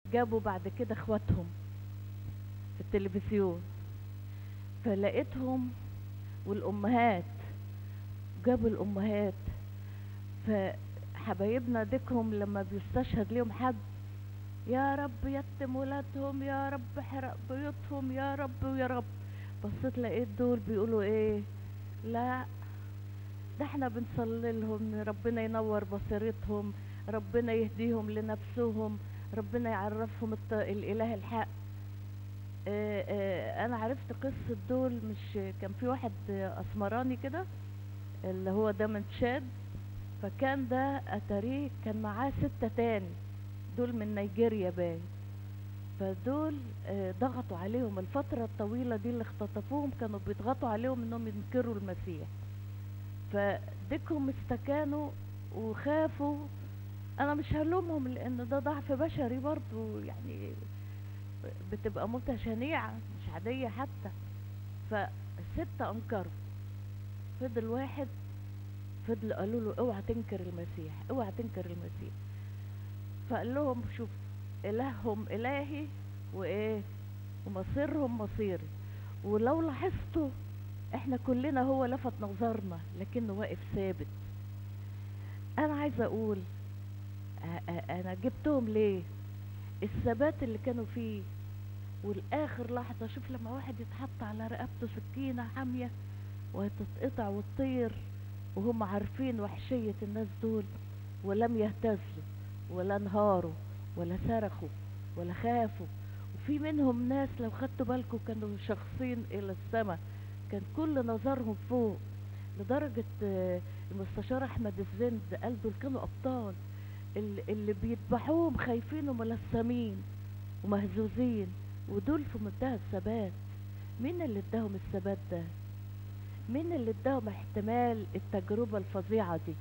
جابوا بعد كده اخواتهم في التلفزيون فلقيتهم والامهات جابوا الامهات فحبايبنا ديكهم لما بيستشهد ليهم حد يا رب يتم ولادهم يا رب احرق بيوتهم يا رب ويا رب بصيت لقيت دول بيقولوا ايه لا ده احنا بنصلي لهم ربنا ينور بصيرتهم ربنا يهديهم لنفسهم ربنا يعرفهم الط- الاله الحق آه، آه، انا عرفت قصة دول مش كان في واحد آه، اسمراني كده اللي هو ده من تشاد فكان ده اتاريه كان معاه ستة تاني دول من نيجيريا باين فدول آه، ضغطوا عليهم الفترة الطويلة دي اللي اختطفوهم كانوا بيضغطوا عليهم انهم ينكروا المسيح فديكهم استكانوا وخافوا انا مش هلومهم لان ده ضعف بشري برضو يعني بتبقى موتة شنيعة مش عادية حتى فستة انكروا فضل واحد فضل قالوا له اوعى تنكر المسيح اوعى تنكر المسيح فقال لهم شوف الههم الهي وايه ومصيرهم مصيري ولو لاحظتوا احنا كلنا هو لفت نظرنا لكنه واقف ثابت انا عايزه اقول أ- أ- انا جبتهم ليه الثبات اللي كانوا فيه والاخر لحظه شوف لما واحد يتحط على رقبته سكينه حاميه وهتتقطع وتطير وهم عارفين وحشيه الناس دول ولم يهتزوا ولا انهاروا ولا صرخوا ولا خافوا وفي منهم ناس لو خدتوا بالكم كانوا شخصين الى السماء كان كل نظرهم فوق لدرجة آه، المستشار أحمد الزند قال دول كانوا أبطال اللي, اللي بيذبحوهم خايفين وملثمين ومهزوزين ودول في منتهى الثبات مين اللي اداهم الثبات ده مين اللي اداهم احتمال التجربة الفظيعة دي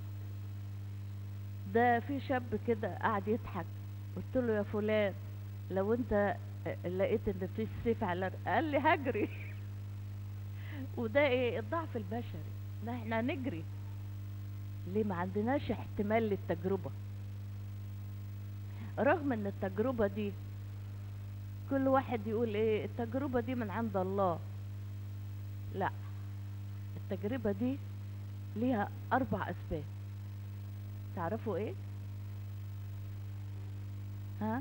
ده في شاب كده قاعد يضحك قلت له يا فلان لو انت آه، لقيت ان في السيف على قال لي هجري وده ايه الضعف البشري ان احنا نجري ليه ما عندناش احتمال للتجربة رغم ان التجربة دي كل واحد يقول ايه التجربة دي من عند الله لا التجربة دي ليها اربع اسباب تعرفوا ايه ها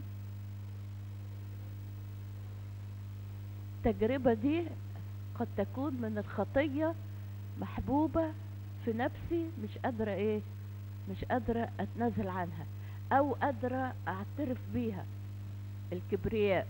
التجربة دي قد تكون من الخطية محبوبة في نفسي مش قادرة ايه مش قادرة اتنازل عنها او قادرة اعترف بيها الكبرياء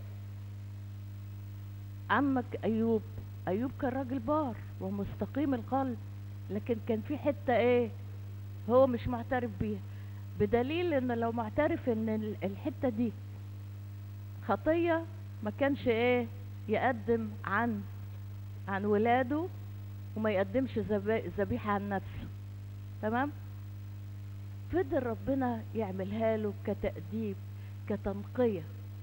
عمك ايوب ايوب كان راجل بار ومستقيم القلب لكن كان في حتة ايه هو مش معترف بيها بدليل ان لو معترف ان ال- الحتة دي خطية ما كانش ايه يقدم عن عن ولاده وما يقدمش ذبا- ذبيحة عن نفسه تمام فضل ربنا يعملها له كتأديب كتنقية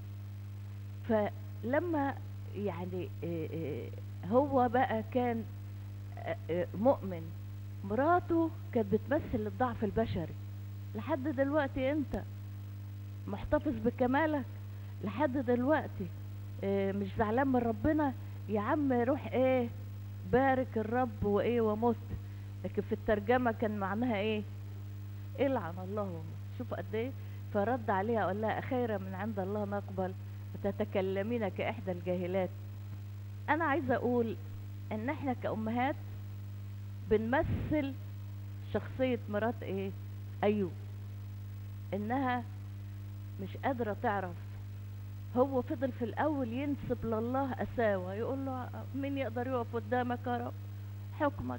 فلما يعني إيه إيه هو بقى كان آه، آه، مؤمن مراته كانت بتمثل الضعف البشري لحد دلوقتي انت محتفظ بكمالك لحد دلوقتي آه، مش زعلان من ربنا يا عم روح ايه بارك الرب وايه ومت لكن في الترجمة كان معناها ايه العن الله ومت شوف قد ايه فرد عليها قال لها خيرا من عند الله نقبل وتتكلمين كإحدى الجاهلات انا عايزة اقول ان احنا كأمهات بنمثل شخصية مرات ايه ايوب انها مش قادرة تعرف هو فضل في الاول ينسب لله اساوة يقول له مين يقدر يقف قدامك يا رب حكمك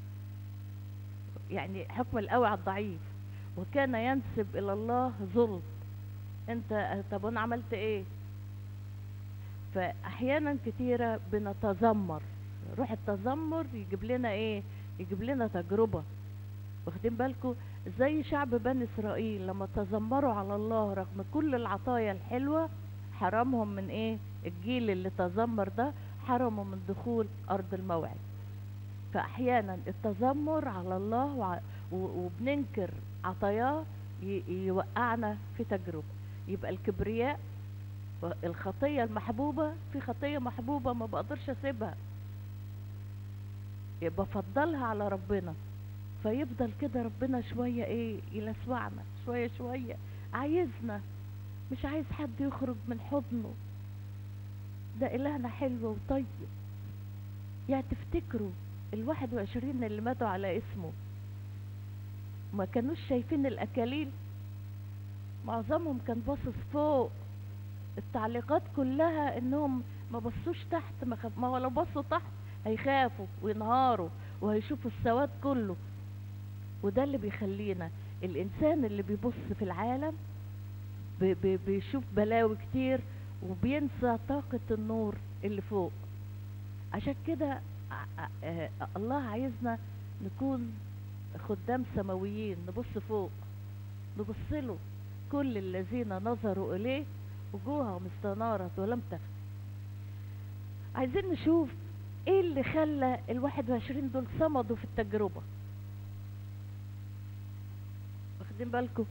يعني حكم القوي على الضعيف وكان ينسب الى الله ظلم انت طب انا عملت ايه فاحيانا كتيرة بنتذمر روح التذمر يجيب لنا ايه يجيب لنا تجربة واخدين بالكم زي شعب بني اسرائيل لما تذمروا على الله رغم كل العطايا الحلوة حرمهم من ايه الجيل اللي تذمر ده حرموا من دخول ارض الموعد فاحيانا التذمر على الله وع- و- وبننكر عطاياه ي- يوقعنا في تجربة يبقى الكبرياء الخطية المحبوبة في خطية محبوبة ما بقدرش اسيبها يبقى بفضلها على ربنا فيفضل كده ربنا شوية ايه يلسوعنا شوية شوية عايزنا مش عايز حد يخرج من حضنه ده إلهنا حلو وطيب يعني تفتكروا الواحد وعشرين اللي ماتوا على اسمه ما كانوش شايفين الأكاليل معظمهم كان باصص فوق التعليقات كلها انهم ما بصوش تحت ما, خف... ما هو لو بصوا تحت هيخافوا وينهاروا وهيشوفوا السواد كله وده اللي بيخلينا الانسان اللي بيبص في العالم بي بي بيشوف بلاوي كتير وبينسى طاقة النور اللي فوق عشان كده الله عايزنا نكون خدام سماويين نبص فوق نبص له كل الذين نظروا إليه وجوههم استنارت ولم تخف عايزين نشوف ايه اللي خلى الواحد وعشرين دول صمدوا في التجربة واخدين بالكم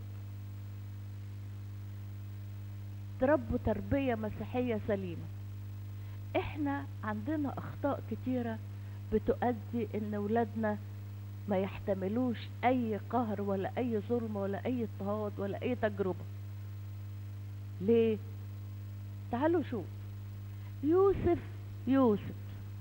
تربوا تربية مسيحية سليمة احنا عندنا اخطاء كتيرة بتؤدي ان ولادنا ما يحتملوش اي قهر ولا اي ظلم ولا اي اضطهاد ولا اي تجربة ليه تعالوا شوف يوسف يوسف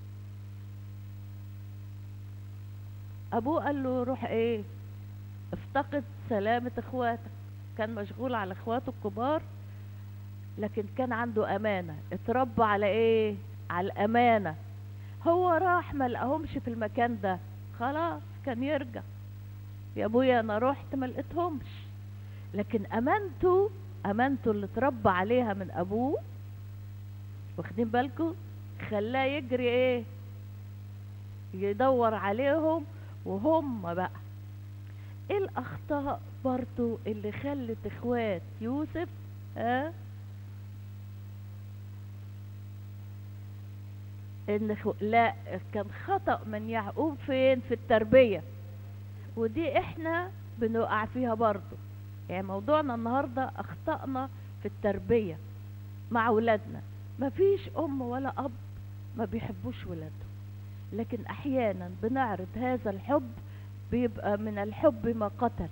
ابوه قال له روح ايه افتقد سلامة اخواتك كان مشغول على اخواته الكبار لكن كان عنده امانة اتربى على ايه على الامانة هو راح ما لقاهمش في المكان ده خلاص كان يرجع يا ابويا انا رحت ما لقيتهمش لكن امانته امانته اللي اتربى عليها من ابوه واخدين بالكم خلاه يجري ايه يدور عليهم وهم بقى ايه الاخطاء برضو اللي خلت اخوات يوسف ها ان خ... لا كان خطأ من يعقوب فين في التربية ودي احنا بنقع فيها برضو يعني موضوعنا النهاردة اخطأنا في التربية مع ولادنا مفيش ام ولا اب ما بيحبوش ولادهم لكن احيانا بنعرض هذا الحب بيبقى من الحب ما قتل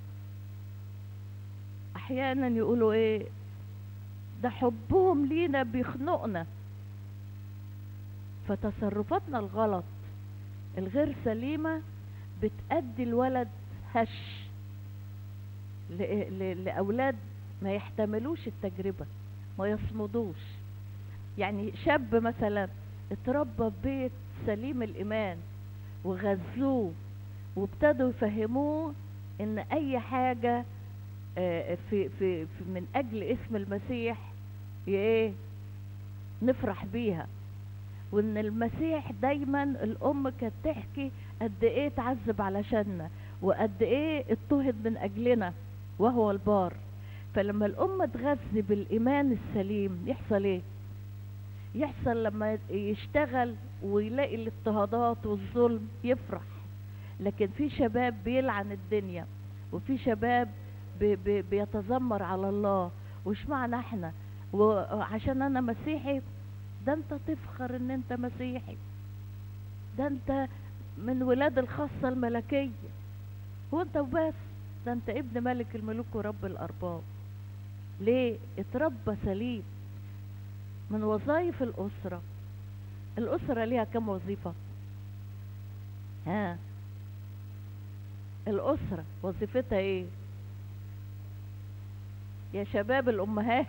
احيانا يقولوا ايه ده حبهم لينا بيخنقنا فتصرفاتنا الغلط الغير سليمة بتأدي الولد هش لأولاد ما يحتملوش التجربة ما يصمدوش يعني شاب مثلا اتربى في بيت سليم الإيمان وغذوه وابتدوا يفهموه ان اي حاجة في, في, في من اجل اسم المسيح ايه نفرح بيها وان المسيح دايما الام كانت تحكي قد ايه تعذب علشاننا وقد ايه اضطهد من اجلنا وهو البار فلما الام تغذي بالايمان السليم يحصل ايه يحصل لما يشتغل ويلاقي الاضطهادات والظلم يفرح لكن في شباب بيلعن الدنيا وفي شباب بي بي بيتذمر على الله وش معنى احنا وعشان انا مسيحي ده انت تفخر ان انت مسيحي ده انت من ولاد الخاصة الملكية هو انت وبس ده انت ابن ملك الملوك ورب الارباب ليه اتربى سليم من وظائف الاسرة الاسرة ليها كم وظيفة ها الاسرة وظيفتها ايه يا شباب الامهات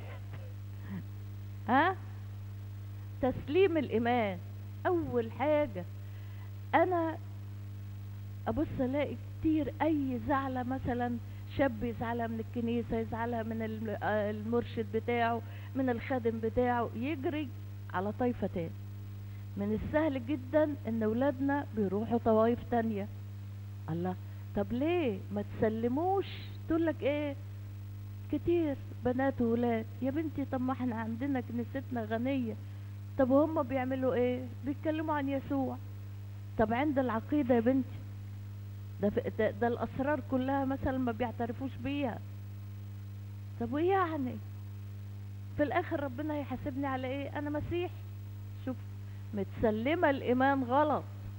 ها تسليم الايمان اول حاجة انا ابص الاقي كتير اي زعلة مثلا شاب يزعلها من الكنيسة يزعلها من المرشد بتاعه من الخادم بتاعه يجري على طائفة تاني من السهل جدا ان ولادنا بيروحوا طوائف تانية الله طب ليه ما تسلموش تقول لك ايه كتير بنات وولاد يا بنتي طب ما احنا عندنا كنيستنا غنية طب وهم بيعملوا ايه بيتكلموا عن يسوع طب عند العقيدة يا بنتي ده, ده, ده الاسرار كلها مثلا ما بيعترفوش بيها طب وايه يعني في الاخر ربنا هيحاسبني على ايه انا مسيح شوف متسلمة الايمان غلط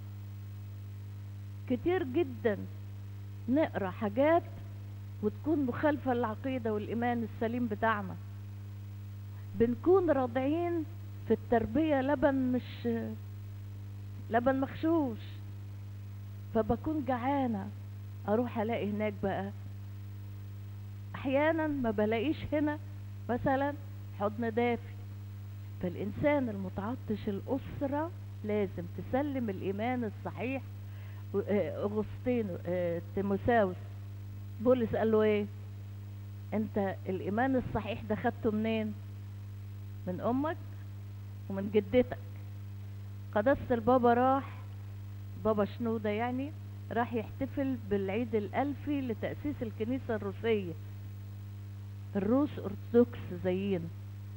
كتير جدا نقرا حاجات وتكون مخالفة للعقيدة والإيمان السليم بتاعنا بنكون راضعين في التربية لبن مش لبن مغشوش فبكون جعانة أروح ألاقي هناك بقى أحيانا ما بلاقيش هنا مثلا حضن دافي فالإنسان المتعطش الأسرة لازم تسلم الإيمان الصحيح و- آه، أغسطين آه، تيموساوس بولس قال له ايه انت الايمان الصحيح ده خدته منين من امك ومن جدتك قداسة البابا راح بابا شنودة يعني راح يحتفل بالعيد الألفي لتأسيس الكنيسة الروسية الروس أرثوذكس زينا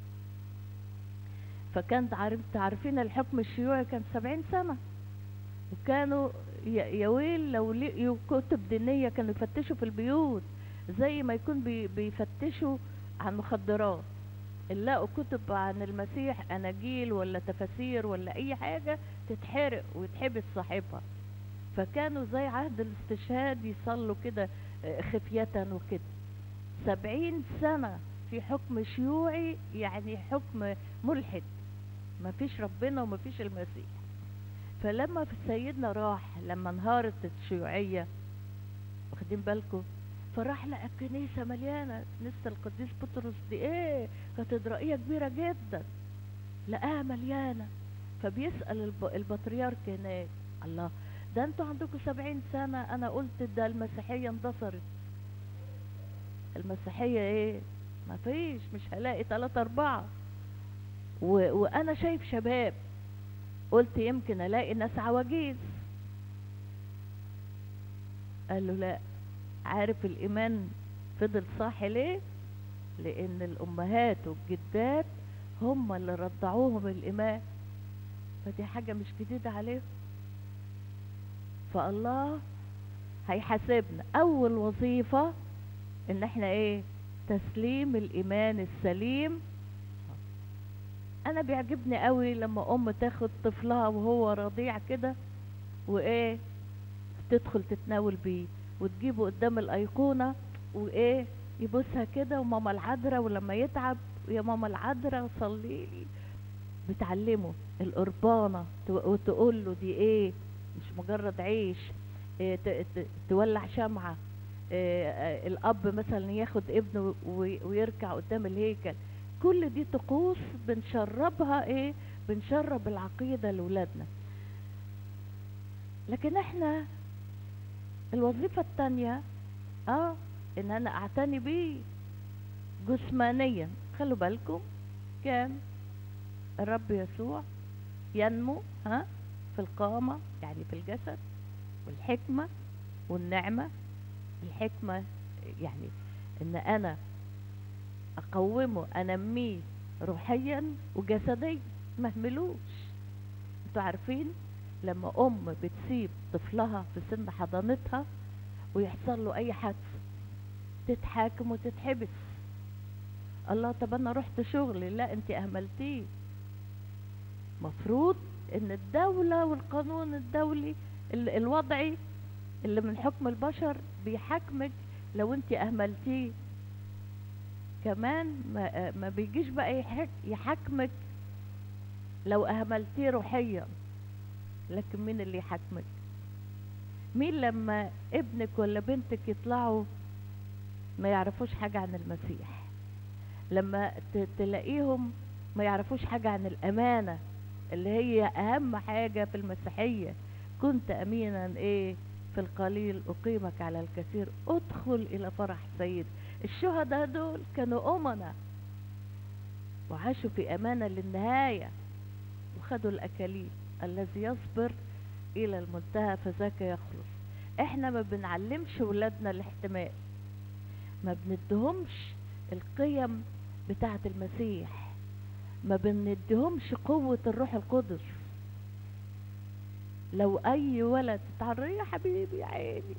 فكان عارف تعرفين الحكم الشيوعي كان سبعين سنة وكانوا ي- يا ويل لو لقيوا كتب دينية كانوا يفتشوا في البيوت زي ما يكون بي- بيفتشوا عن مخدرات اللي لقوا كتب عن المسيح اناجيل ولا تفاسير ولا اي حاجة تتحرق ويتحبس صاحبها فكانوا زي عهد الاستشهاد يصلوا كده آه، خفية وكده سبعين سنة في حكم شيوعي يعني حكم ملحد ما فيش ربنا وما فيش المسيح فلما في سيدنا راح لما انهارت الشيوعية واخدين بالكم فراح لقى الكنيسة مليانة كنيسة القديس بطرس دي ايه كاتدرائية كبيرة جدا لقاها مليانة فبيسأل الب... البطريرك هناك الله ده انتوا عندكم سبعين سنة انا قلت ده المسيحية اندثرت المسيحية ايه ما فيش مش هلاقي تلاتة اربعة و... وانا شايف شباب قلت يمكن الاقي ناس عواجيز قال له لا عارف الايمان فضل صاحي ليه لان الامهات والجدات هم اللي رضعوهم الايمان فدي حاجة مش جديدة عليهم فالله هيحاسبنا اول وظيفة ان احنا ايه تسليم الايمان السليم انا بيعجبني قوي لما ام تاخد طفلها وهو رضيع كده وايه تدخل تتناول بيه وتجيبه قدام الايقونه وايه يبوسها كده وماما العذراء ولما يتعب يا ماما العذراء صلي لي بتعلمه القربانه تو- وتقول له دي ايه مش مجرد عيش إيه ت- ت- تولع شمعه إيه آه، الاب مثلا ياخد ابنه وي- ويركع قدام الهيكل كل دي طقوس بنشربها ايه بنشرب العقيدة لولادنا لكن احنا الوظيفة التانية اه ان انا اعتني بيه جسمانيا خلوا بالكم كان الرب يسوع ينمو ها في القامة يعني في الجسد والحكمة والنعمة الحكمة يعني ان انا اقومه انميه روحيا وجسديا مهملوش انتوا عارفين لما ام بتسيب طفلها في سن حضانتها ويحصل له اي حادث تتحاكم وتتحبس الله طب انا رحت شغلي لا انت اهملتيه مفروض ان الدولة والقانون الدولي ال- الوضعي اللي من حكم البشر بيحاكمك لو انت اهملتيه كمان ما, ما بيجيش بقى يحك يحاكمك لو اهملتيه روحيا لكن مين اللي يحاكمك مين لما ابنك ولا بنتك يطلعوا ما يعرفوش حاجة عن المسيح لما ت- تلاقيهم ما يعرفوش حاجة عن الأمانة اللي هي أهم حاجة في المسيحية كنت أمينا إيه في القليل أقيمك على الكثير ادخل إلى فرح سيد الشهداء دول كانوا أمنا وعاشوا في أمانة للنهاية وخدوا الأكاليل الذي يصبر إلى المنتهى فذاك يخلص احنا ما بنعلمش ولادنا الاحتمال ما بندهمش القيم بتاعة المسيح ما بندهمش قوة الروح القدس لو اي ولد تعري يا حبيبي يا عيني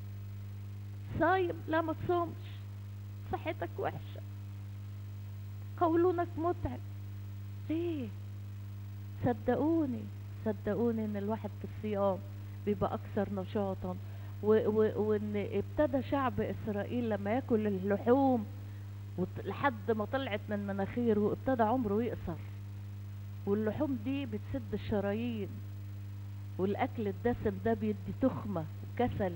صايم لا ما تصومش صحتك وحشة قولونك متعب ليه صدقوني صدقوني ان الواحد في الصيام بيبقى اكثر نشاطا و- و- وان ابتدى شعب اسرائيل لما ياكل اللحوم وط- لحد ما طلعت من مناخيره وابتدى عمره يقصر واللحوم دي بتسد الشرايين والاكل الدسم ده بيدي تخمه وكسل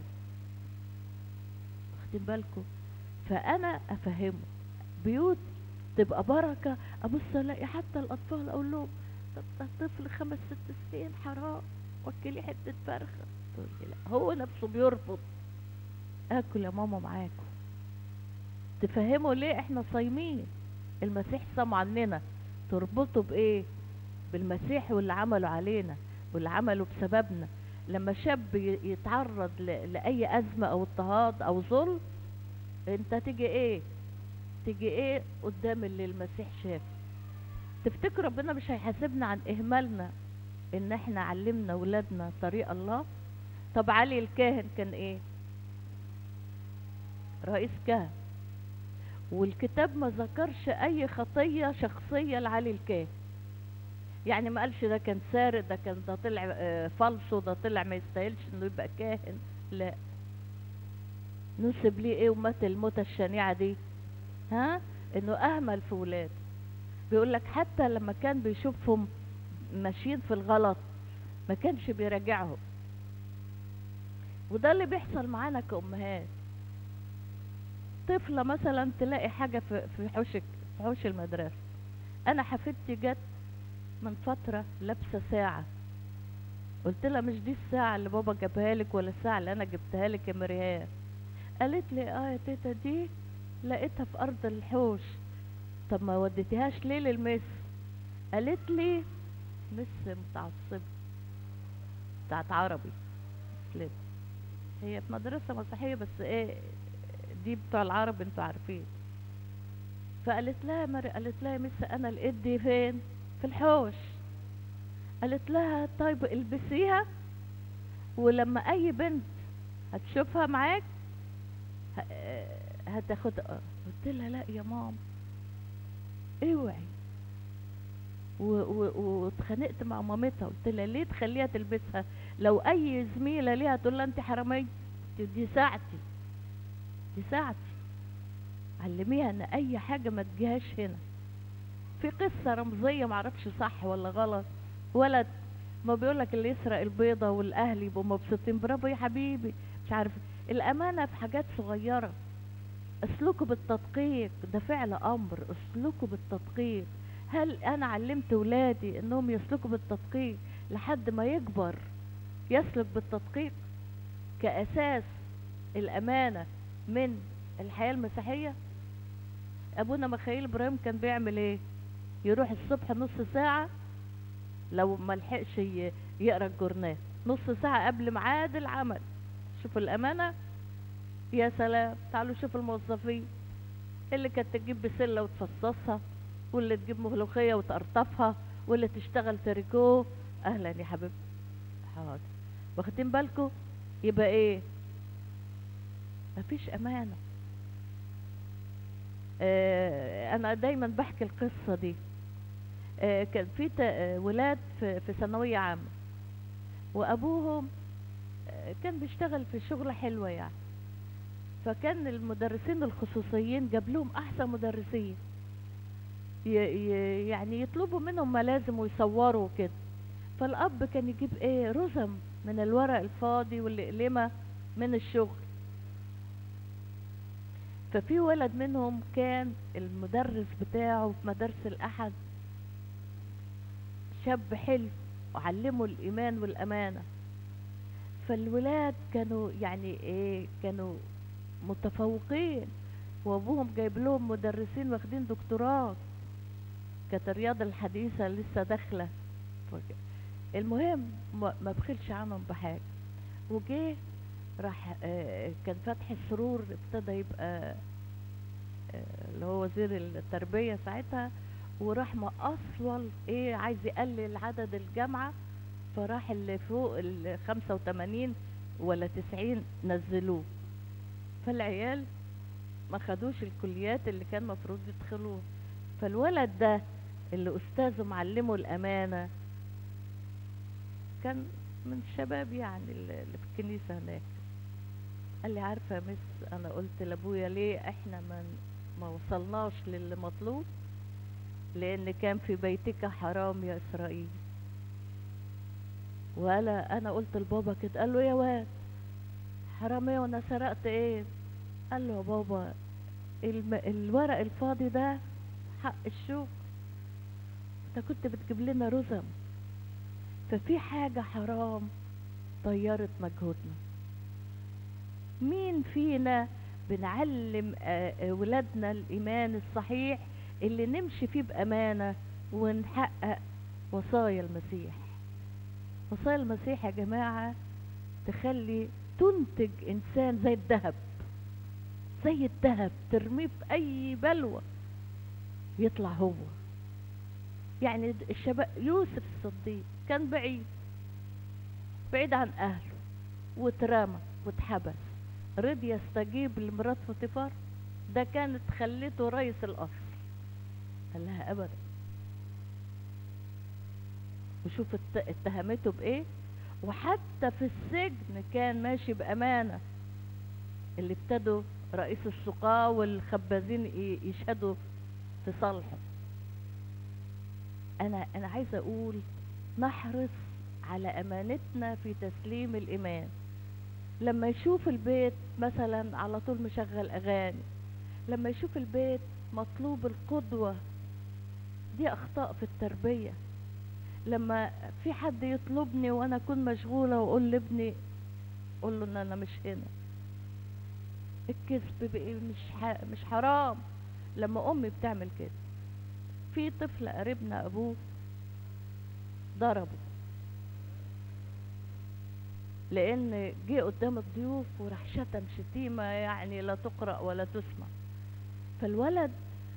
واخدين بالكم فانا افهمه بيوت تبقى بركه ابص الاقي حتى الاطفال اقول لهم طب ده طفل خمس ست سنين حرام وكلي حته فرخه تقول لي لا هو نفسه بيرفض اكل يا ماما معاكم تفهموا ليه احنا صايمين المسيح صام عننا تربطه بايه بالمسيح واللي عمله علينا واللي عمله بسببنا لما شاب ي- يتعرض ل- لاي ازمه او اضطهاد او ظلم انت تيجي ايه تيجي ايه قدام اللي المسيح شافه تفتكر ربنا مش هيحاسبنا عن اهمالنا ان احنا علمنا ولادنا طريق الله طب علي الكاهن كان ايه رئيس كهنة والكتاب ما ذكرش اي خطية شخصية لعلي الكاهن يعني ما قالش ده كان سارق ده كان ده طلع آه، فالصو ده طلع ما يستاهلش انه يبقى كاهن لا نسب ليه ايه ومات الموتة الشنيعة دي ها انه اهمل في ولاده بيقول لك حتى لما كان بيشوفهم ماشيين في الغلط ما كانش بيراجعهم وده اللي بيحصل معانا كأمهات طفلة مثلا تلاقي حاجة في في حوشك في حوش المدرسة أنا حفيدتي جت من فترة لابسة ساعة قلت لها مش دي الساعة اللي بابا جابها لك ولا الساعة اللي أنا جبتها لك يا مريهان قالت لي اه يا تيتا دي لقيتها في أرض الحوش طب ما وديتيهاش ليه للمس قالت لي مس متعصبة بتاعت عربي مسلمة هي في مدرسة مسيحية بس ايه دي بتوع العرب انتوا عارفين فقالت لها مر... قالت لها يا مس انا لقيت دي فين في الحوش قالت لها طيب البسيها ولما اي بنت هتشوفها معاك ه... آه، هتاخدها قلت لها لا يا ماما اوعي و- و- واتخانقت مع مامتها قلت لها ليه تخليها تلبسها لو اي زميله ليها تقول لها انت حراميه دي ساعتي دي ساعتي علميها ان اي حاجه ما تجيهاش هنا في قصه رمزيه معرفش صح ولا غلط ولد ما بيقولك اللي يسرق البيضه والاهل يبقوا مبسوطين برافو يا حبيبي مش عارف الامانه في حاجات صغيره اسلكوا بالتدقيق ده فعل امر اسلكوا بالتدقيق هل انا علمت ولادي انهم يسلكوا بالتدقيق لحد ما يكبر يسلك بالتدقيق كاساس الامانه من الحياه المسيحيه ابونا مخايل ابراهيم كان بيعمل ايه يروح الصبح نص ساعه لو ما لحقش ي- يقرا الجورنال نص ساعه قبل ميعاد العمل شوفوا الامانه يا سلام تعالوا شوفوا الموظفين اللي كانت تجيب بسله وتفصصها واللي تجيب ملوخيه وتقرطفها واللي تشتغل تريكو اهلا يا حبيبتي حاضر واخدين بالكم يبقى ايه مفيش امانه آه انا دايما بحكي القصه دي آه كان في ت- آه، ولاد في في ثانويه عامه وابوهم آه، كان بيشتغل في شغله حلوه يعني فكان المدرسين الخصوصيين جاب لهم احسن مدرسين ي- ي- يعني يطلبوا منهم ملازم ويصوروا كده فالاب كان يجيب ايه رزم من الورق الفاضي والاقلمه من الشغل ففي ولد منهم كان المدرس بتاعه في مدارس الاحد شاب حلو وعلمه الايمان والامانه فالولاد كانوا يعني ايه كانوا متفوقين وابوهم جايب لهم مدرسين واخدين دكتوراه كانت الرياضه الحديثه لسه داخله فك- المهم ما ما بخلش عنهم بحاجه وجه راح آه، كان فتحي السرور ابتدى يبقى آه، اللي هو وزير التربيه ساعتها وراح مقصول ايه عايز يقلل عدد الجامعه فراح اللي فوق ال 85 ولا 90 نزلوه فالعيال ما خدوش الكليات اللي كان مفروض يدخلوها فالولد ده اللي استاذه معلمه الامانه كان من الشباب يعني اللي اللي في الكنيسه هناك قال لي عارفه يا مس انا قلت لابويا ليه احنا ما ما وصلناش للي مطلوب لان كان في بيتك حرام يا اسرائيل ولا انا قلت لبابا كده قال له يا واد حرام ايه وانا سرقت ايه قال له يا بابا الم... الورق الفاضي ده حق الشوك انت كنت بتجيب لنا رزم ففي حاجة حرام طيرت مجهودنا مين فينا بنعلم آه، آه، ولادنا الإيمان الصحيح اللي نمشي فيه بأمانة ونحقق وصايا المسيح وصايا المسيح يا جماعة تخلي تنتج إنسان زي الذهب زي الذهب ترميه في أي بلوى يطلع هو يعني الشباب يوسف الصديق كان بعيد بعيد عن أهله واترمى واتحبس رضي يستجيب لمرات فطيفار ده كانت خلته رئيس القصر قال لها ابدا وشوف ات- اتهمته بايه وحتى في السجن كان ماشي بامانه اللي ابتدوا رئيس السقاة والخبازين ي- يشهدوا في صالحه انا انا عايزه اقول نحرص على امانتنا في تسليم الايمان لما يشوف البيت مثلا على طول مشغل اغاني لما يشوف البيت مطلوب القدوة دي اخطاء في التربية لما في حد يطلبني وانا اكون مشغولة واقول لابني قول له ان انا مش هنا الكذب بقى مش ح... مش حرام لما امي بتعمل كده في طفل قريبنا ابوه ضربه لان جه قدام الضيوف وراح شتم شتيمه يعني لا تقرا ولا تسمع فالولد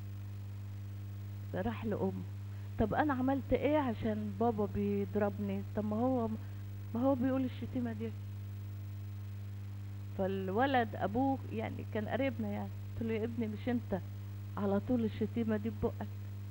راح لامه طب انا عملت ايه عشان بابا بيضربني طب ما هو ما هو بيقول الشتيمه دي فالولد ابوه يعني كان قريبنا يعني قلت له يا ابني مش انت على طول الشتيمه دي ببقك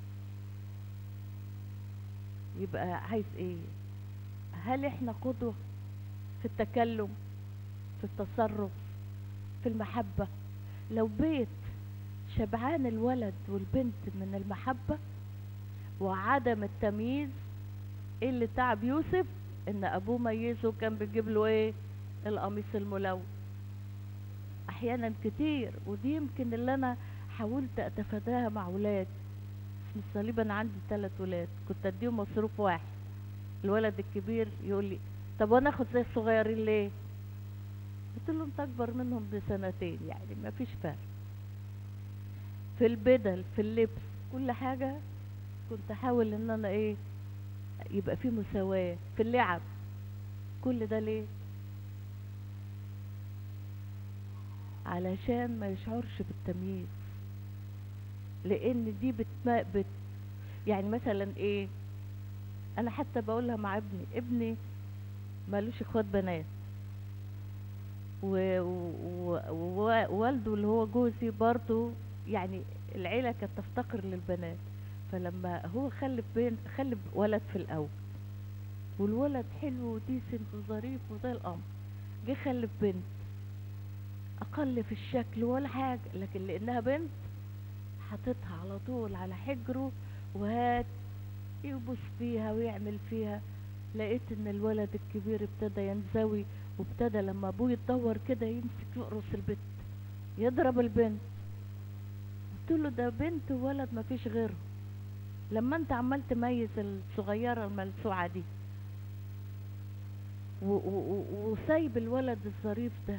يبقى عايز ايه هل احنا قدوه في التكلم في التصرف في المحبة لو بيت شبعان الولد والبنت من المحبة وعدم التمييز ايه اللي تعب يوسف ان ابوه ميزه كان بيجيب له ايه القميص الملون احيانا كتير ودي يمكن اللي انا حاولت اتفاداها مع ولاد اسم الصليب انا عندي ثلاث ولاد كنت اديهم مصروف واحد الولد الكبير يقول لي طب وانا اخد زي الصغيرين ليه قلت له انت اكبر منهم بسنتين يعني ما فيش فرق في البدل في اللبس كل حاجة كنت احاول ان انا ايه يبقى في مساواة في اللعب كل ده ليه علشان ما يشعرش بالتمييز لان دي بتما بت يعني مثلا ايه انا حتى بقولها مع ابني ابني مالوش اخوات بنات و- و- و- ووالده اللي هو جوزي برضو يعني العيلة كانت تفتقر للبنات فلما هو خلف بين خلف ولد في الاول والولد حلو وديسنت وظريف وزي القمر جه خلف بنت اقل في الشكل ولا حاجة لكن لانها بنت حاططها على طول على حجره وهات يبص فيها ويعمل فيها لقيت ان الولد الكبير ابتدى ينزوي وابتدى لما ابوه يتدور كده يمسك يقرص البنت يضرب البنت قلت له ده بنت وولد ما فيش غيره لما انت عمال تميز الصغيرة الملسوعة دي و- و- و- وسايب الولد الظريف ده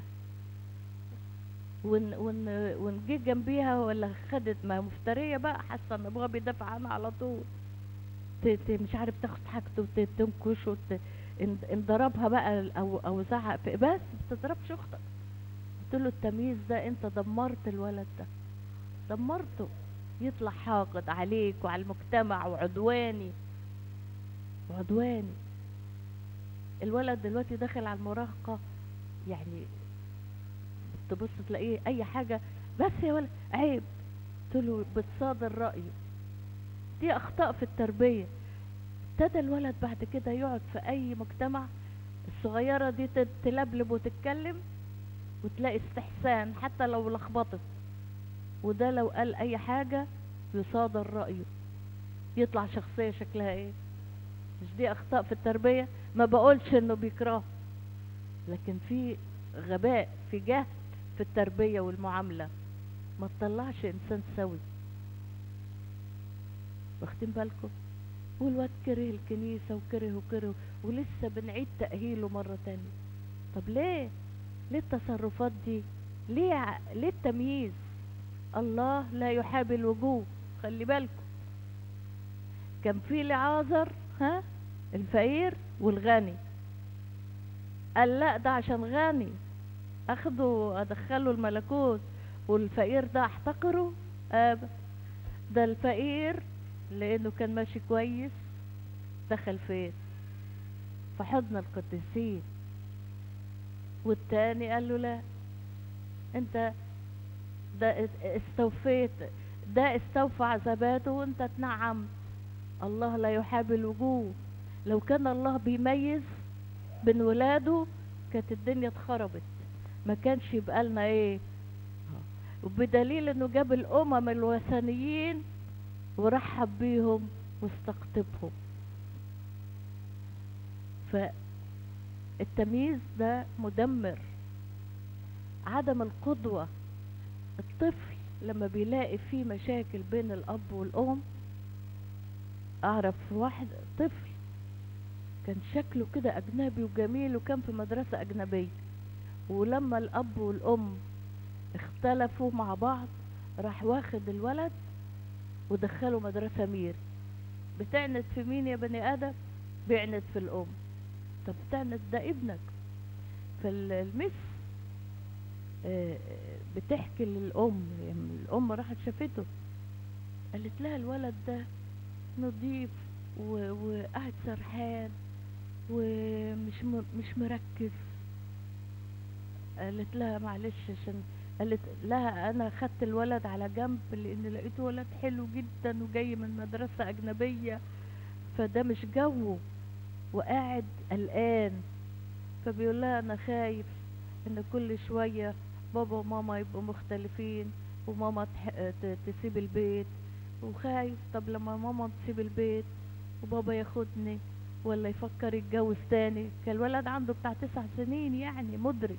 ون ون ونجي جنبيها ولا خدت ما مفترية بقى حاسة ان ابوها بيدافع عنها على طول ت- ت- مش عارف تاخد حاجته وتنكش وت... ان ان ضربها بقى او او زعق في بس ما تضربش اختك قلت له التمييز ده انت دمرت الولد ده دمرته يطلع حاقد عليك وعلى المجتمع وعدواني وعدواني الولد دلوقتي داخل على المراهقة يعني تبص تلاقيه اي حاجة بس يا ولد عيب قلت له بتصادر رأيه دي اخطاء في التربيه ابتدى الولد بعد كده يقعد في اي مجتمع الصغيره دي تت- تلبلب وتتكلم وتلاقي استحسان حتى لو لخبطت وده لو قال اي حاجه يصادر رايه يطلع شخصيه شكلها ايه مش دي اخطاء في التربيه ما بقولش انه بيكره لكن في غباء في جهل في التربيه والمعامله ما تطلعش انسان سوي واخدين بالكم والواد كره الكنيسة وكره وكره ولسه بنعيد تأهيله مرة تانية طب ليه ليه التصرفات دي ليه ع- ليه التمييز الله لا يحابي الوجوه خلي بالكم كان في لعازر ها الفقير والغني قال لا ده عشان غني اخده ادخله الملكوت والفقير ده احتقره ابدا ده الفقير لانه كان ماشي كويس دخل فين في حضن القديسين والتاني قال له لا انت ده استوفيت ده استوفى عذاباته وانت اتنعمت الله لا يحابي الوجوه لو كان الله بيميز بين ولاده كانت الدنيا اتخربت ما كانش يبقى لنا ايه وبدليل انه جاب الامم الوثنيين ورحب بيهم واستقطبهم فالتمييز ده مدمر عدم القدوة الطفل لما بيلاقي فيه مشاكل بين الأب والأم أعرف واحد طفل كان شكله كده أجنبي وجميل وكان في مدرسة أجنبية ولما الأب والأم اختلفوا مع بعض راح واخد الولد ودخله مدرسة مير بتعنت في مين يا بني آدم بيعنت في الأم طب بتعنت ده ابنك فالمس آه، بتحكي للأم يعني الأم راحت شافته قالت لها الولد ده نضيف و- وقاعد سرحان ومش م- مش مركز قالت لها معلش عشان قالت لها انا خدت الولد على جنب لان لقيته ولد حلو جدا وجاي من مدرسة اجنبية فده مش جوه وقاعد قلقان فبيقول لها انا خايف ان كل شوية بابا وماما يبقوا مختلفين وماما تح- ت- تسيب البيت وخايف طب لما ماما تسيب البيت وبابا ياخدني ولا يفكر يتجوز تاني كان الولد عنده بتاع تسع سنين يعني مدرك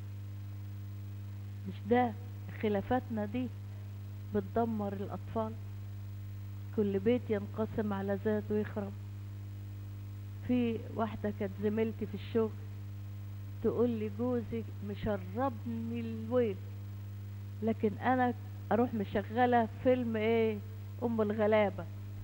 مش ده خلافاتنا دي بتدمر الأطفال كل بيت ينقسم على ذاته ويخرب في واحدة كانت زميلتي في الشغل تقول لي جوزي مشربني الويل لكن انا اروح مشغلة فيلم ايه ام الغلابة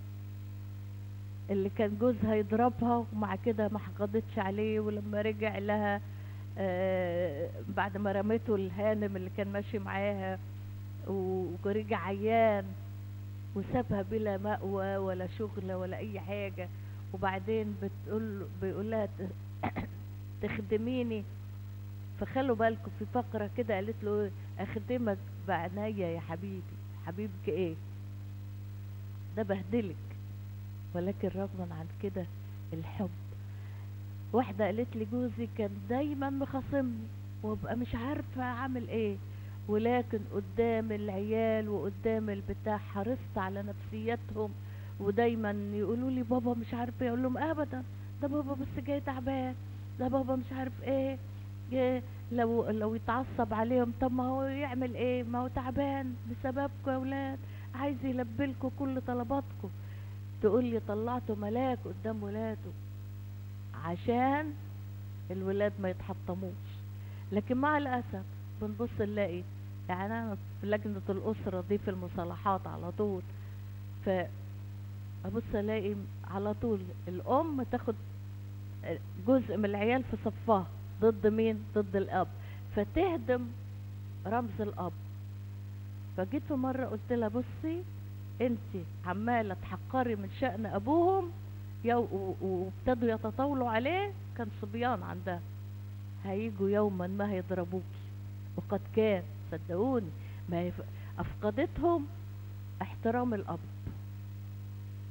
اللي كان جوزها يضربها ومع كده ما حقدتش عليه ولما رجع لها آه بعد ما رميته الهانم اللي كان ماشي معاها و- ورجع عيان وسابها بلا مأوى ولا شغل ولا اي حاجة وبعدين بتقول بيقول لها ت- تخدميني فخلوا بالكم في فقرة كده قالت له إيه؟ اخدمك بعناية يا حبيبي حبيبك ايه ده بهدلك ولكن رغما عن كده الحب واحدة قالت لي جوزي كان دايما مخاصمني وابقى مش عارفة اعمل ايه ولكن قدام العيال وقدام البتاع حرصت على نفسيتهم ودايما يقولوا لي بابا مش عارف ايه اقول لهم ابدا ده بابا بس جاي تعبان ده بابا مش عارف ايه جاي لو لو يتعصب عليهم طب ما هو يعمل ايه ما هو تعبان بسببكم يا اولاد عايز يلبلكوا كل طلباتكم تقول لي طلعته ملاك قدام ولاده عشان الولاد ما يتحطموش لكن مع الاسف بنبص نلاقي يعني انا في لجنة الاسرة دي في المصالحات على طول ف ابص الاقي على طول الام تاخد جزء من العيال في صفها ضد مين ضد الاب فتهدم رمز الاب فجيت في مرة قلت لها بصي انت عمالة تحقري من شأن ابوهم يو- و- و- وابتدوا يتطاولوا عليه كان صبيان عندها هيجوا يوما ما هيضربوكي وقد كان صدقوني ما هي ف- افقدتهم احترام الاب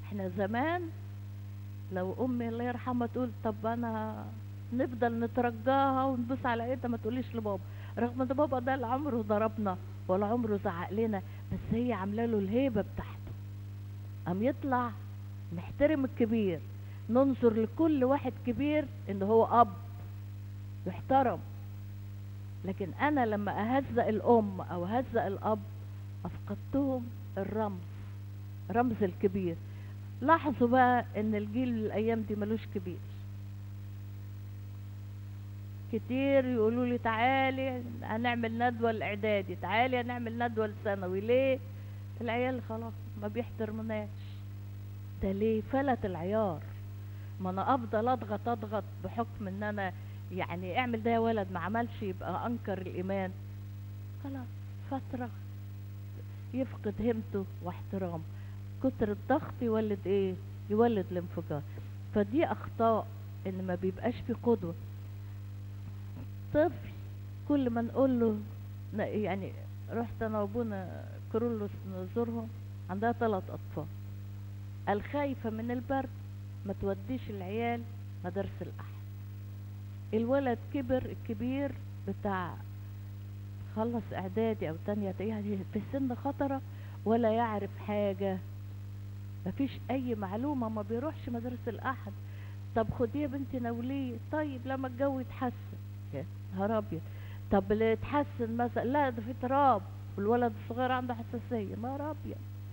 احنا زمان لو امي الله يرحمها تقول طب انا نفضل نترجاها ونبص على ايدها ما تقوليش لبابا رغم ان بابا ده لا عمره ضربنا ولا عمره زعق لنا بس هي عامله له الهيبه بتاعته قام يطلع نحترم الكبير ننظر لكل واحد كبير ان هو اب يحترم لكن انا لما اهزق الام او اهزق الاب افقدتهم الرمز رمز الكبير لاحظوا بقى ان الجيل الايام دي ملوش كبير كتير يقولوا لي تعالي هنعمل ندوة الاعدادي تعالي هنعمل ندوة الثانوي ليه العيال خلاص ما بيحترموناش ده ليه فلت العيار ما انا افضل اضغط اضغط بحكم ان انا يعني اعمل ده يا ولد ما عملش يبقى انكر الايمان خلاص فترة يفقد همته واحترامه كتر الضغط يولد ايه يولد الانفجار فدي اخطاء ان ما بيبقاش في قدوة طفل كل ما نقول له ن- يعني رحت انا وابونا كرولوس نزورهم عندها ثلاث اطفال الخايفة من البرد ما توديش العيال مدارس الاحد الولد كبر الكبير بتاع خلص اعدادي او تانية يعني في سن خطرة ولا يعرف حاجة مفيش اي معلومة ما بيروحش مدرسة الاحد طب خديه يا بنتي نوليه طيب لما الجو يتحسن يا نهار ابيض طب اللي يتحسن مثلا لا ده في تراب والولد الصغير عنده حساسية نهار ابيض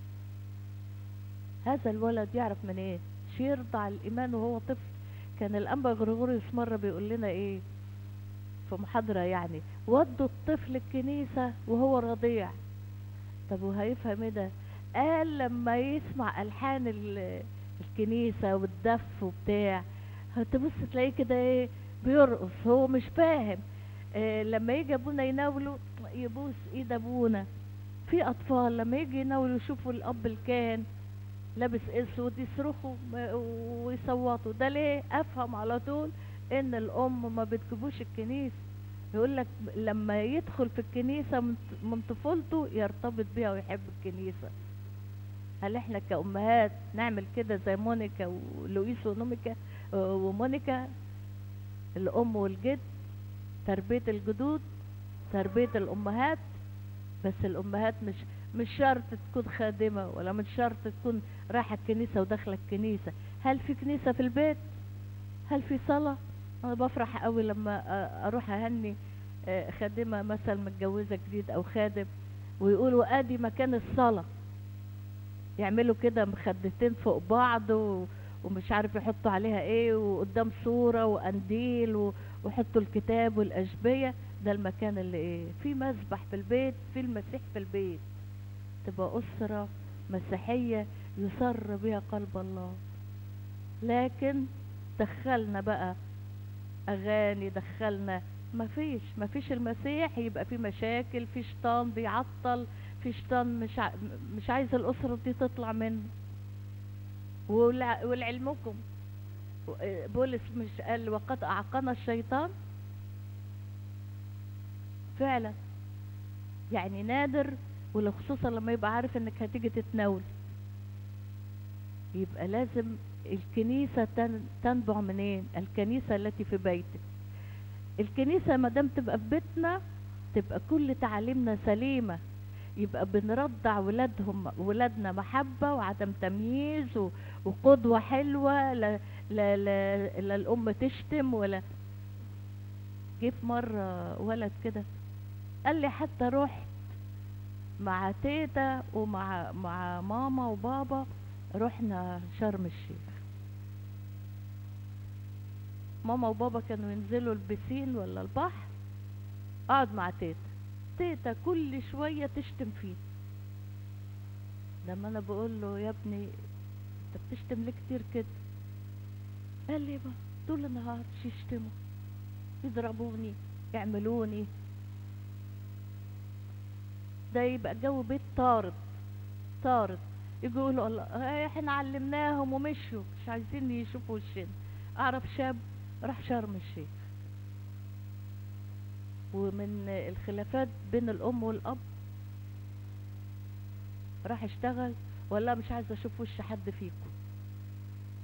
هذا الولد يعرف من ايه شي يرضع الايمان وهو طفل كان الانبا غريغوريوس مرة بيقول لنا ايه في محاضرة يعني ودوا الطفل الكنيسة وهو رضيع طب وهيفهم ايه ده قال لما يسمع الحان ال- الكنيسة والدف وبتاع هتبص تلاقيه كده ايه بيرقص هو مش فاهم إيه لما يجي ابونا يناوله يبوس ايد ابونا في اطفال لما يجي يناولوا يشوفوا الاب الكاهن لابس اسود يصرخوا م- ويصوتوا ده ليه افهم على طول ان الام ما بتجيبوش الكنيسه يقول لك لما يدخل في الكنيسه من من طفولته يرتبط بيها ويحب الكنيسه هل احنا كأمهات نعمل كده زي مونيكا ولويس ونوميكا آه، ومونيكا الأم والجد تربية الجدود تربية الأمهات بس الأمهات مش مش شرط تكون خادمة ولا مش شرط تكون رايحة الكنيسة وداخلة الكنيسة هل في كنيسة في البيت هل في صلاة أنا بفرح قوي لما آه، أروح أهني آه، خادمة مثلا متجوزة جديد أو خادم ويقولوا أدي مكان الصلاة يعملوا كده مخدتين فوق بعض و... ومش عارف يحطوا عليها ايه وقدام صورة وقنديل و... ويحطوا الكتاب والأشبية ده المكان اللي ايه في مسبح في البيت في المسيح في البيت تبقى أسرة مسيحية يسر بها قلب الله لكن دخلنا بقى أغاني دخلنا مفيش مفيش المسيح يبقى في مشاكل في شيطان بيعطل في شيطان مش ع... مش عايز الأسرة دي تطلع منه والع- ولعلمكم و- بولس مش قال وقد أعقنا الشيطان فعلا يعني نادر ولو خصوصا لما يبقى عارف انك هتيجي تتناول يبقى لازم الكنيسة تن- تنبع منين الكنيسة التي في بيتك الكنيسة ما دام تبقى في بيتنا تبقى كل تعاليمنا سليمة يبقى بنرضع ولادهم ولادنا محبة وعدم تمييز و- وقدوة حلوة لا, لا, لا, لا الأم تشتم ولا جه في مرة ولد كده قال لي حتى رحت مع تيتا ومع مع ماما وبابا رحنا شرم الشيخ ماما وبابا كانوا ينزلوا البسين ولا البحر اقعد مع تيتا تيتا كل شوية تشتم فيه لما انا بقول له يا ابني انت بتشتم ليه كتير كده قال لي بقى طول النهار يشتموا يضربوني يعملوني ده يبقى جو بيت طارد طارد يجوا يقولوا الله آه، احنا علمناهم ومشوا مش عايزين يشوفوا وشنا اعرف شاب راح شرم الشيخ ومن الخلافات بين الام والاب راح اشتغل ولا مش عايزه اشوف وش حد فيكم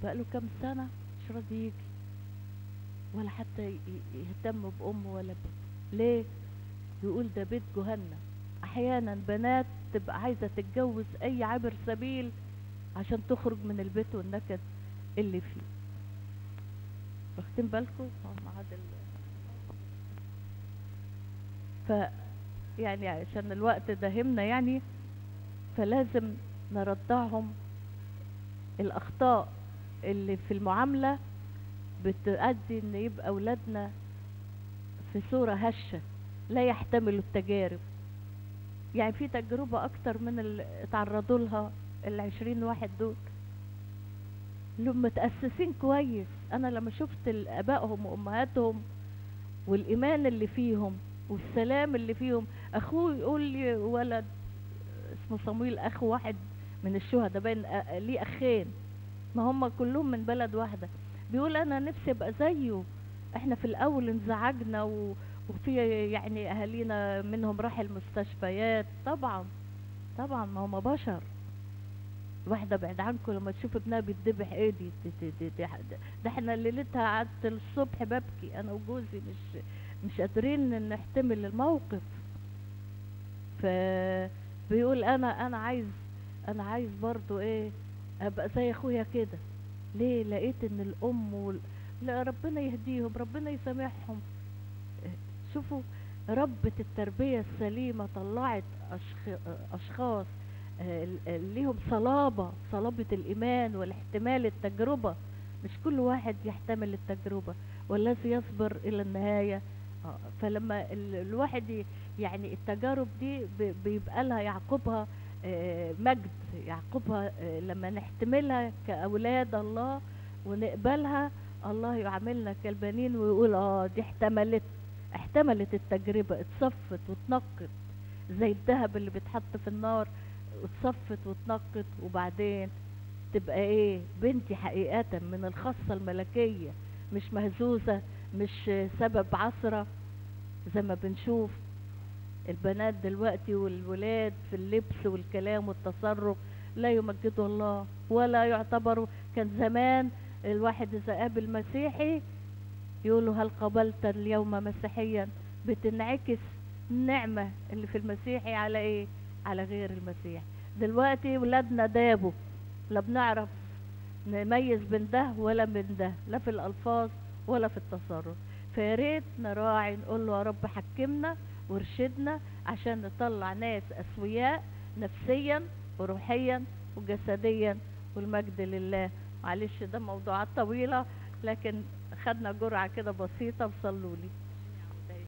بقاله كام سنة مش راضي يجي ولا حتى ي- ي- يهتم بأمه ولا ب... ليه يقول ده بيت جهنم أحيانا بنات تبقى عايزة تتجوز أي عابر سبيل عشان تخرج من البيت والنكد اللي فيه واخدين بالكم اه مع هذا ال- ف يعني عشان الوقت داهمنا يعني فلازم نردعهم الأخطاء اللي في المعاملة بتؤدي ان يبقى اولادنا في صورة هشة لا يحتملوا التجارب يعني في تجربة اكتر من اللي اتعرضوا لها العشرين واحد دول اللي هم متأسسين كويس انا لما شفت ال- ابائهم وامهاتهم والايمان اللي فيهم والسلام اللي فيهم اخوه يقول لي ولد اسمه صمويل اخو واحد من الشهداء باين أ- ليه اخين ما هم كلهم من بلد واحده بيقول انا نفسي ابقى زيه احنا في الاول انزعجنا و... وفي يعني اهالينا منهم راح المستشفيات طبعا طبعا ما هم بشر واحده بعد عنكم لما تشوف ابنها بيتذبح ايه دي دي, دي, دي, دي, دي ده احنا ليلتها قعدت الصبح ببكي انا وجوزي مش مش قادرين نحتمل الموقف فبيقول انا انا عايز انا عايز برضو ايه ابقى زي اخويا كده ليه لقيت ان الام وال... لا ربنا يهديهم ربنا يسامحهم إيه، شوفوا ربة التربية السليمة طلعت أشخ... أشخاص آه، ال- ال- ليهم صلابة صلابة الإيمان والاحتمال التجربة مش كل واحد يحتمل التجربة والذي يصبر إلى النهاية آه، فلما ال- الواحد ي- يعني التجارب دي ب- بيبقى لها يعقبها آه، مجد يعقبها آه، لما نحتملها كأولاد الله ونقبلها الله يعاملنا كالبنين ويقول اه دي احتملت احتملت التجربة اتصفت واتنقت زي الذهب اللي بيتحط في النار اتصفت واتنقت وبعدين تبقى ايه بنتي حقيقة من الخاصة الملكية مش مهزوزة مش سبب عثرة زي ما بنشوف البنات دلوقتي والولاد في اللبس والكلام والتصرف لا يمجدوا الله ولا يعتبروا كان زمان الواحد اذا قابل مسيحي يقولوا هل قبلت اليوم مسيحيا بتنعكس النعمة اللي في المسيحي على ايه على غير المسيح دلوقتي ولادنا دابوا لا بنعرف نميز بين ده ولا من ده لا في الالفاظ ولا في التصرف فيا ريت نراعي نقول له يا رب حكمنا وارشدنا عشان نطلع ناس اسوياء نفسيا وروحيا وجسديا والمجد لله معلش ده موضوعات طويلة لكن خدنا جرعة كده بسيطة وصلوا لي